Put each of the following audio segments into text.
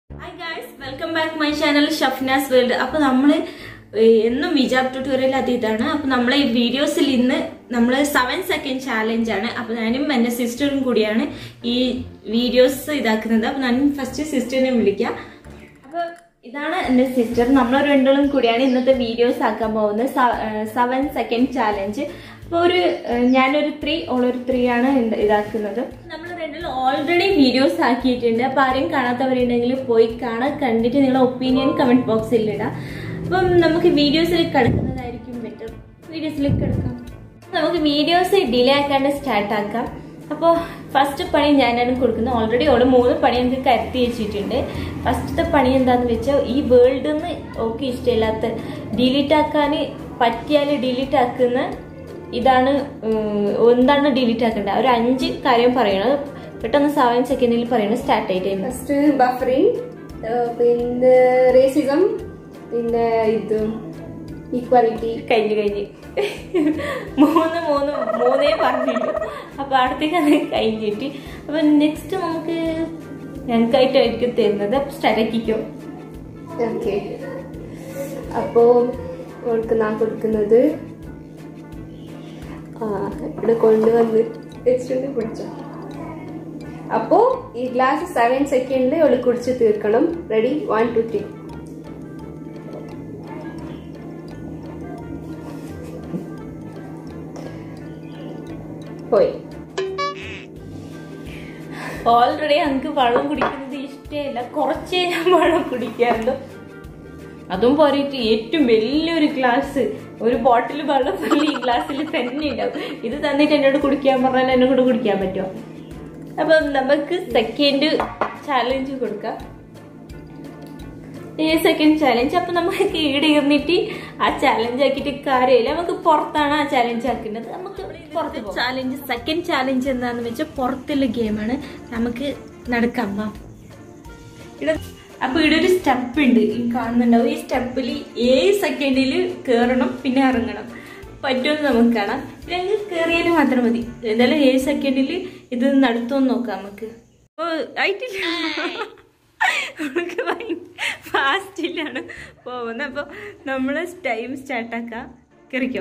Hi guys welcome back my channel Shafnas world അപ്പൊ നമ്മള് എന്നും വിജാബ് ട്യൂട്ടോറിയൽ അത് ഇതാണ് അപ്പൊ നമ്മളെ ഈ വീഡിയോസിൽ ഇന്ന് നമ്മൾ സെവൻ സെക്കൻഡ് ചാലഞ്ച് ആണ് അപ്പൊ ഞാനും എന്റെ സിസ്റ്ററും കൂടിയാണ് ഈ വീഡിയോസ് ഇതാക്കുന്നത് അപ്പൊ ഞാൻ ഫസ്റ്റ് സിസ്റ്ററിനെ വിളിക്കാം അപ്പൊ ഇതാണ് എന്റെ സിസ്റ്റർ നമ്മൾ രണ്ടും കൂടിയാണ് ഇന്നത്തെ വീഡിയോസ് ആക്കാൻ പോകുന്നത് സെവൻ സെക്കൻഡ് ചാലഞ്ച് അപ്പൊ ഒരു ഏഹ്, ഞാനൊരു ത്രീ ഓളൊരു ത്രീ ആണ് ഇത് ഇതാക്കുന്നത് നമ്മൾ രണ്ടിലും ഓൾറെഡി വീഡിയോസ് ആക്കിയിട്ടുണ്ട് അപ്പൊ ആരും കാണാത്തവരുണ്ടെങ്കിൽ പോയി കാണാൻ കണ്ടിട്ട് നിങ്ങളുടെ ഒപ്പീനിയൻ കമന്റ് ബോക്സിൽ ഇടാം അപ്പം നമുക്ക് വീഡിയോസിൽ കിടക്കുന്നതായിരിക്കും ബെറ്റർ വീഡിയോസിലേക്ക് കിടക്കാം നമുക്ക് വീഡിയോസ് ഡിലേ ആക്കാണ്ട് സ്റ്റാർട്ട് ആക്കാം അപ്പോൾ ഫസ്റ്റ് പണി ഞാനാണ് കൊടുക്കുന്നത് ഓൾറെഡി ഓള് മൂന്ന് പണി എനിക്ക് കരുത്തി വെച്ചിട്ടുണ്ട് ഫസ്റ്റത്തെ പണി എന്താന്ന് വെച്ചാൽ ഈ വേൾഡിൽ നിന്ന് ഓക്കെ ഇഷ്ടമില്ലാത്ത ഡിലീറ്റ് ആക്കാൻ പറ്റിയാൽ ഡിലീറ്റ് ആക്കുന്ന ഇതാണ് ഉം, എന്താണ് ഡിലീറ്റ് ആക്കേണ്ടത് ഒരു അഞ്ച് കാര്യം പറയണം പെട്ടെന്ന് സെവൻ സെക്കൻഡിൽ പറയണം സ്റ്റാർട്ട് ആയിട്ട് ഫസ്റ്റ് ബഫറിങ് പിന്നെ റേസിസം പിന്നെ ഇത് ഈക്വാലിറ്റി കഴിഞ്ഞ് കഴിഞ്ഞ് മൂന്ന് മൂന്ന് മൂന്നേ പറഞ്ഞിട്ടു അപ്പൊ അടുത്തേക്ക് അത് കഴിഞ്ഞിട്ട് അപ്പൊ നെക്സ്റ്റ് നമുക്ക് ഞങ്ങൾക്കായിട്ടായിരിക്കും തരുന്നത് അപ്പൊ സ്റ്റാർട്ട് ആക്കിക്കോ ഓക്കെ അപ്പോ അവൾക്ക് ഞാൻ കൊടുക്കുന്നത് ആ ഇവിടെ കൊണ്ടുവന്ന് വെച്ചിട്ടുണ്ട് പിടിച്ചോ അപ്പോ ഈ ഗ്ലാസ് സെവൻ സെക്കൻഡിൽ അവള് കുടിച്ച് തീർക്കണം റെഡി വൺ ടു ത്രീ പോയി ഓൾറെഡി ഞങ്ങൾക്ക് വെള്ളം കുടിക്കുന്നത് ഇഷ്ടമില്ല കുറച്ചേ ഞാൻ വെള്ളം കുടിക്കാറുള്ളൂ അതും പോയിട്ട് ഏറ്റവും വലിയൊരു ഗ്ലാസ് ഒരു ബോട്ടിൽ വെള്ളം ഫുള്ള് ഈ ഗ്ലാസ്സിൽ തന്നെ ഉണ്ടാവും ഇത് തന്നിട്ട് എന്നോട് കുടിക്കാൻ പറഞ്ഞാൽ എന്നെ കൂടെ കുടിക്കാൻ പറ്റുമോ അപ്പം നമുക്ക് സെക്കൻഡ് ചാലഞ്ച് കൊടുക്കാം ഈ സെക്കൻഡ് ചാലഞ്ച് അപ്പൊ നമുക്ക് ഈടെ ഇരുന്നിട്ട് ആ ചാലഞ്ച് ആക്കിയിട്ട് കാര്യമില്ല നമുക്ക് പുറത്താണ് ആ ചാലഞ്ച് ആക്കുന്നത് നമുക്ക് പുറത്ത് ചാലഞ്ച് സെക്കൻഡ് ചാലഞ്ച് എന്താന്ന് വെച്ചാൽ പുറത്തുള്ള ഗെയിമാണ് നമുക്ക് നടക്കാം വാ ഇവിടെ അപ്പൊ ഇവിടെ ഒരു സ്റ്റെപ്പ് ഉണ്ട് ഈ കാണുന്നുണ്ടാവും ഈ സ്റ്റെപ്പിൽ ഏഴ് സെക്കൻഡിൽ കയറണം പിന്നെ ഇറങ്ങണം പറ്റുമെന്ന് നമുക്ക് കാണാം പിന്നെ അങ്ങ് കയറിയാൽ മാത്രം മതി എന്തായാലും ഏഴ് സെക്കൻഡിൽ ഇത് നടത്തുമെന്ന് നോക്കാം നമുക്ക് ഓ ആയിട്ടില്ല നമുക്ക് ഫാസ്റ്റിലാണ് പോകുന്നത് അപ്പോൾ നമ്മൾ ടൈം സ്റ്റാർട്ടാക്കാം കയറിക്കോ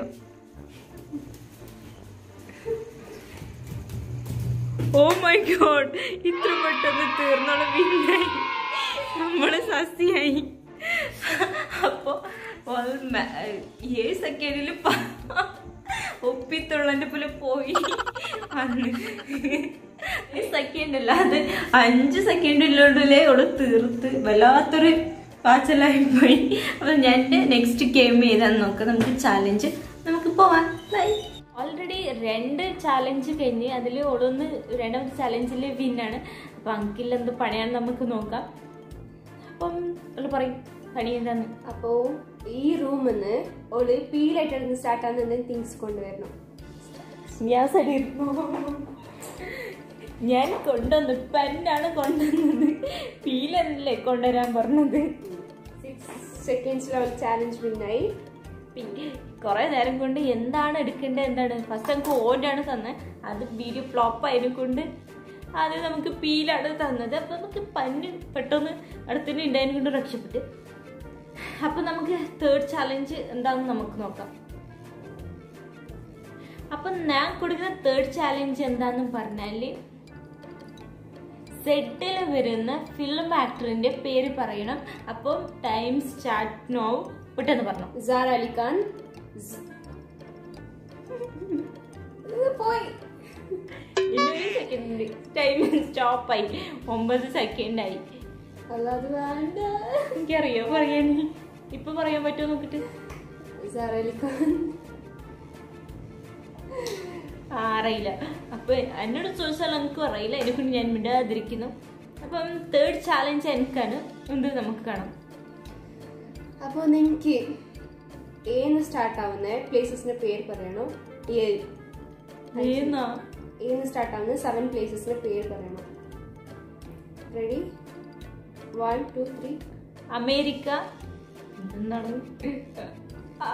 ഓ മൈ ഗോഡ് ഇത്ര പെട്ടെന്ന് തീർന്നോളം വിന്നായി നമ്മള് സസ്യായി അപ്പോ ഓൾ മ- ഏഴ് സെക്കൻഡിൽ ഒപ്പിത്തുള്ളന്റെ പോലെ പോയി വന്ന് സെക്കൻഡ് അല്ല അത് അഞ്ച് സെക്കൻഡ് ഇല്ലോണ്ടല്ലേ ഓള് തീർത്ത് വല്ലാത്തൊരു പാച്ചലായി പോയി അപ്പൊ ഞാൻ നെക്സ്റ്റ് ഗെയിം ചെയ്താന്ന് നോക്കാം നമുക്ക് ചാലഞ്ച് നമുക്ക് പോവാം ബൈ ഓൾറെഡി രണ്ട് ചാലഞ്ച് കഴിഞ്ഞ് അതിൽ ഓളൊന്ന് രണ്ടാമത്തെ ചാലഞ്ചിൽ വിന്നാണ് അപ്പൊ അങ്കിൾ എന്ത് പണിയാണ് നമുക്ക് നോക്കാം അപ്പം ഓള് പറയും പണി എന്താന്ന് അപ്പോ ഈ റൂമിന്ന് ഓള് പീലായിട്ട് സ്റ്റാർട്ട് ആകുന്ന തിങ്സ് കൊണ്ടുവരണം ഞാൻ സടിയിരുന്നു ഞാൻ കൊണ്ടുവന്നു പെന്നാണ് കൊണ്ടുവന്നത് പീലല്ലേ കൊണ്ടുവരാൻ പറഞ്ഞത് സിക്സ് സെക്കൻഡ്സിൽ അവൾ ചാലഞ്ച് വിന്നായി പിന്നെ കുറെ നേരം കൊണ്ട് എന്താണ് എടുക്കേണ്ടത് എന്താണ് ഫസ്റ്റ് നമുക്ക് ഓനാണ് തന്നെ അത് വീഡിയോ ഫ്ലോപ്പ് ആയതിനെ കൊണ്ട് അത് നമുക്ക് പീലാണ് തന്നത് അപ്പൊ നമുക്ക് പന്ന് പെട്ടെന്ന് അടുത്തന്നെ ഉണ്ടായതിനെ കൊണ്ട് രക്ഷപ്പെട്ട് അപ്പൊ നമുക്ക് തേർഡ് ചാലഞ്ച് എന്താണെന്ന് നമുക്ക് നോക്കാം അപ്പൊ ഞാൻ കൊടുക്കുന്ന തേർഡ് ചാലഞ്ച് എന്താന്ന് പറഞ്ഞാല് സെറ്റിൽ വരുന്ന ഫിലിം ആക്ടറിന്റെ പേര് പറയണം അപ്പം ടൈം സ്റ്റാർട്ട് നോ പെട്ടെന്ന് പറഞ്ഞു സാർ അലിഖാൻ പോയി ഇന്നൊരു സെക്കൻഡ് ടൈം സ്റ്റോപ്പ് ആയി ഒമ്പത് സെക്കൻഡ് ആയി അല്ലാതെ വേണ്ട എനിക്കറിയോ പറയാൻ ഇപ്പൊ പറയാൻ പറ്റുമോ നോക്കിട്ട് സാർ അലിഖാൻ ആ, അറിയില്ല അപ്പൊ എന്നോട് ചോദിച്ചാൽ എനിക്ക് അറിയില്ല എന്നെക്കൊണ്ട് ഞാൻ മിണ്ടാതിരിക്കുന്നു അപ്പം തേർഡ് ചാലഞ്ച് എനിക്കാണ് എന്ത് നമുക്ക് കാണാം അപ്പോൾ നിങ്ങൾക്ക് ഏന്ന് സ്റ്റാർട്ട് ആവുന്ന പ്ലേസസിന്റെ പേര് പറയണം ഏ- ഏന്നാ ഏന്ന് സ്റ്റാർട്ട് ആവുന്ന സെവൻ പ്ലേസസിന്റെ പേര് പറയണം ready one two three America എന്താണ് ആ,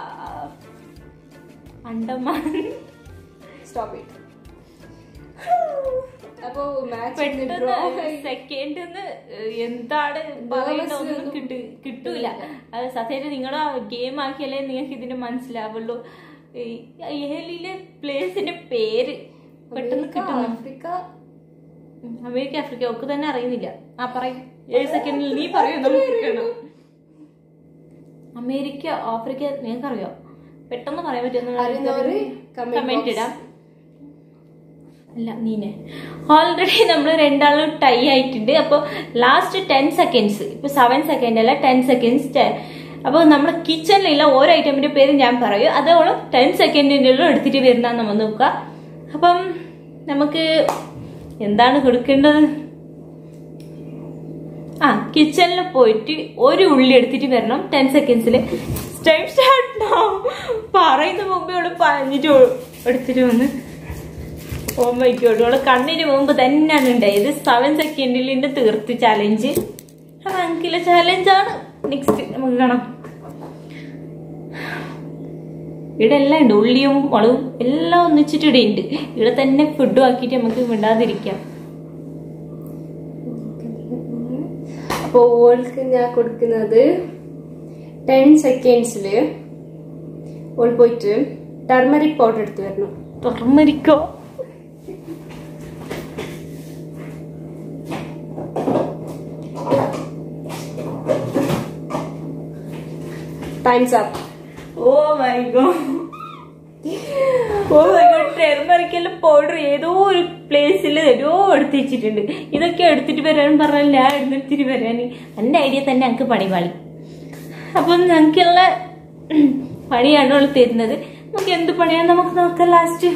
അണ്ടമാൻ സ്റ്റോപ്പ് ഇറ്റ് അപ്പൊ മാച്ച് പെട്ടെന്ന് സെക്കൻഡ് എന്താണ് പറയേണ്ടതൊന്നും കിട്ടു കിട്ടൂല അത് സത്യമായിട്ട് നിങ്ങൾ ഗെയിം ആക്കിയാലേ നിങ്ങൾക്ക് ഇതിന് മനസ്സിലാവുള്ളൂ ഈ ഏലിലെ പ്ലേസിന്റെ പേര് പെട്ടെന്ന് കിട്ടുന്നു ആഫ്രിക്ക ഉം, അമേരിക്ക ആഫ്രിക്ക ഒക്കെ തന്നെ അറിയുന്നില്ല ആ പറയും ഏഴ് സെക്കൻഡിൽ നീ പറയും നമുക്ക് കേൾക്കണം. അമേരിക്ക ആഫ്രിക്ക നിങ്ങൾക്ക് അറിയോ പെട്ടെന്ന് പറയാൻ അറിയുന്നവര് പറ്റുന്ന comment കമന്റ് box. ഇടാം അല്ല നീനെ ഓൾറെഡി നമ്മൾ രണ്ടാളും ടൈ ആയിട്ടുണ്ട് അപ്പോൾ ലാസ്റ്റ് ടെൻ സെക്കൻഡ്സ് ഇപ്പൊ സെവൻ സെക്കൻഡ് അല്ല ടെൻ സെക്കൻഡ്സ് അപ്പോൾ നമ്മുടെ കിച്ചണിലുള്ള ഓരോ ഐറ്റമിന്റെ പേര് ഞാൻ പറയും അതോളം ടെൻ സെക്കൻഡിനുള്ളിൽ എടുത്തിട്ട് വരുന്ന നമ്മൾ നോക്കുക അപ്പം നമുക്ക് എന്താണ് കൊടുക്കേണ്ടത് ആ കിച്ചണിൽ പോയിട്ട് ഒരു ഉള്ളി എടുത്തിട്ട് വരണം ടെൻ സെക്കൻഡ്സിൽ ടൈം സ്റ്റാർട്ട് പറയുന്ന മുമ്പേ അവള് പറഞ്ഞിട്ട് എടുത്തിട്ട് വന്ന് ഓ മൈ ഗോഡ് അവള് കണ്ണിന് മുമ്പ് തന്നെയാണ് ഉണ്ടായത് സെവൻ സെക്കൻഡിൽ എന്റെ തീർത്ത് ചാലഞ്ച് അങ്കിലെ ചാലഞ്ചാണ് നെക്സ്റ്റ് നമുക്ക് കാണാം ഇവിടെ എല്ലാം ഉണ്ട് ഉള്ളിയും മുളകും എല്ലാം ഒന്നിച്ചിട്ട് ഇവിടെ ഉണ്ട് ഇവിടെ തന്നെ ഫുഡും ആക്കിയിട്ട് നമുക്ക് വിടാതിരിക്കാം അപ്പൊ ഓൾക്ക് ഞാൻ കൊടുക്കുന്നത് ടെൻ സെക്കൻഡ്സില് ഓൾ പോയിട്ട് ടർമറിക് പൗഡർ എടുത്ത് വരണം തുറന്നിരിക്കോ times up oh my god oh my god ടെർമറിക്കൽ പൗഡർ ഏതോ ഒരു പ്ലേസിൽ ഏതോ എടുത്ത് വെച്ചിട്ടുണ്ട് ഇതൊക്കെ എടുത്തിട്ട് വരാൻ പറഞ്ഞാൽ ഞാൻ എടുത്തിട്ട് വരാൻ എന്റെ ഐഡിയ തന്നെ ഞങ്ങൾക്ക് പണി പാളി അപ്പം ഞങ്ങൾക്കുള്ള പണിയാണ് അവൾ തരുന്നത് നമുക്ക് എന്ത് പണിയാണ് നമുക്ക് നോക്കാം ലാസ്റ്റ്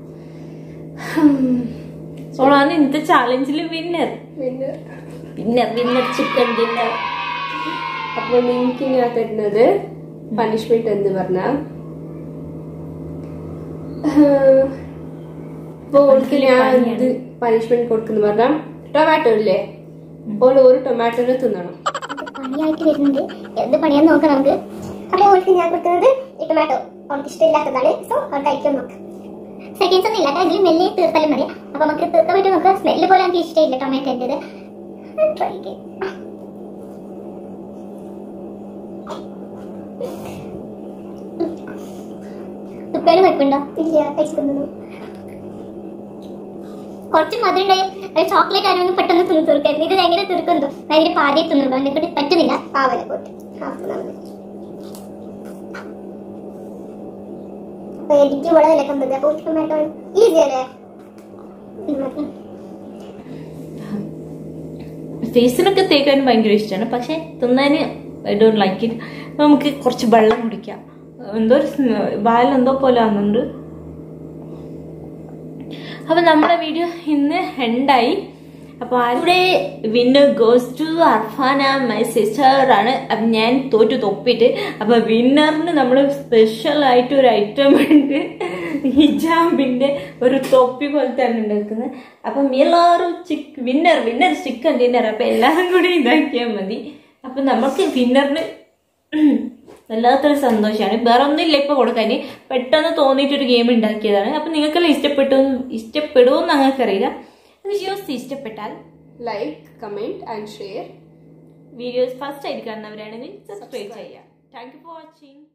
ഓളാണ് ഇന്നത്തെ ചാലഞ്ചിൽ വിന്നർ പിന്നെ വിന്നർ വിന്നർ ചിക്കൻ ഡിന്നർ അപ്പൊ നിങ്ങൾക്ക് ഞാൻ തരുന്നത് പണിഷ്മെന്റ് എന്ന് പറഞ്ഞ അപ്പൊ ഓൾക്ക് ഞാൻ എന്ത് പണിഷ്മെന്റ് കൊടുക്കുന്ന പറഞ്ഞ ടൊമാറ്റോ ഇല്ലേ ഓൾ ഒരു ടൊമാറ്റോനെ തിന്നണം പണിയായിട്ട് വരുന്നുണ്ട് എന്ത് പണിയാന്ന് നോക്കാം നമുക്ക് അപ്പൊ ഓൾക്ക് ഞാൻ കൊടുക്കുന്നത് ഈ ടൊമാറ്റോ അവൾക്ക് ഇഷ്ടമില്ലാത്തതാണ് സോ അവൾ കഴിക്കാൻ നോക്കാം സെക്കൻഡ്സ് ഒന്നും ഇല്ല എങ്കിലും മെല്ലെ തീർത്താലും മതി അപ്പൊ നമുക്ക് തീർക്കാൻ പറ്റും നോക്കാം സ്മെല്ല് പോലെ എനിക്ക് ഇഷ്ടമില്ല ടൊമാറ്റോൻ്റെത് ട്രൈ ചെയ്യാം തുപ്പാലും കുഴപ്പമുണ്ടോ ഇല്ല കഴിക്കുന്നു കുറച്ച് മധുരം ഉണ്ടായി ചോക്ലേറ്റ് ആണെങ്കിൽ പെട്ടെന്ന് തിന്ന് തീർക്കായിരുന്നു ഇത് എങ്ങനെ തീർക്കുന്നു ഭയങ്കര പാതി തിന്നുള്ളൂ എന്നെ കൊണ്ട് പറ്റുന്നില്ല പാവല പോട്ട് എനിക്ക് വളരെ വിലക്കുന്നത് അപ്പൊ ടൊമാറ്റോ ഈസി അല്ലേ ഫേസിനൊക്കെ തേക്കാൻ ഭയങ്കര ഇഷ്ടമാണ് പക്ഷെ തിന്നാന് ഐ ഡോണ്ട് ലൈക്ക് ഇറ്റ് നമുക്ക് കുറച്ച് വെള്ളം കുടിക്കാം എന്തോ ഒരു വാലെന്തോ പോലെ ആകുന്നുണ്ട് അപ്പൊ നമ്മുടെ വീഡിയോ ഇന്ന് എൻഡായി അപ്പൊ ആരുടെ winner goes to Arfana my sister ആണ് അപ്പൊ ഞാൻ തോറ്റു തൊപ്പിട്ട് അപ്പൊ വിന്നറിന് നമ്മൾ സ്പെഷ്യൽ ആയിട്ട് ഒരു ഐറ്റം ഉണ്ട് ഹിജാബിന്റെ ഒരു തൊപ്പി പോലത്തെയാണ് ഉണ്ടാക്കുന്നത് അപ്പം എല്ലാവരും chick winner winner chicken dinner അപ്പൊ എല്ലാവരും കൂടി ഇതാക്കിയാൽ മതി അപ്പൊ നമുക്ക് വിന്നറിന് വല്ലാത്തൊരു സന്തോഷമാണ് വേറെ ഒന്നുമില്ല ഇപ്പൊ കൊടുക്കാൻ പെട്ടെന്ന് തോന്നിയിട്ടൊരു ഗെയിം ഉണ്ടാക്കിയതാണ് അപ്പൊ നിങ്ങൾക്കെല്ലാം ഇഷ്ടപ്പെട്ടു ഇഷ്ടപ്പെടുമെന്ന് ഞങ്ങൾക്കറിയില്ല വീഡിയോസ് ഇഷ്ടപ്പെട്ടാൽ like comment and share videos first ആയിട്ട് കാണുന്നവരാണെങ്കിൽ സബ്സ്ക്രൈബ് ചെയ്യാം താങ്ക് യു ഫോർ വാച്ചിങ്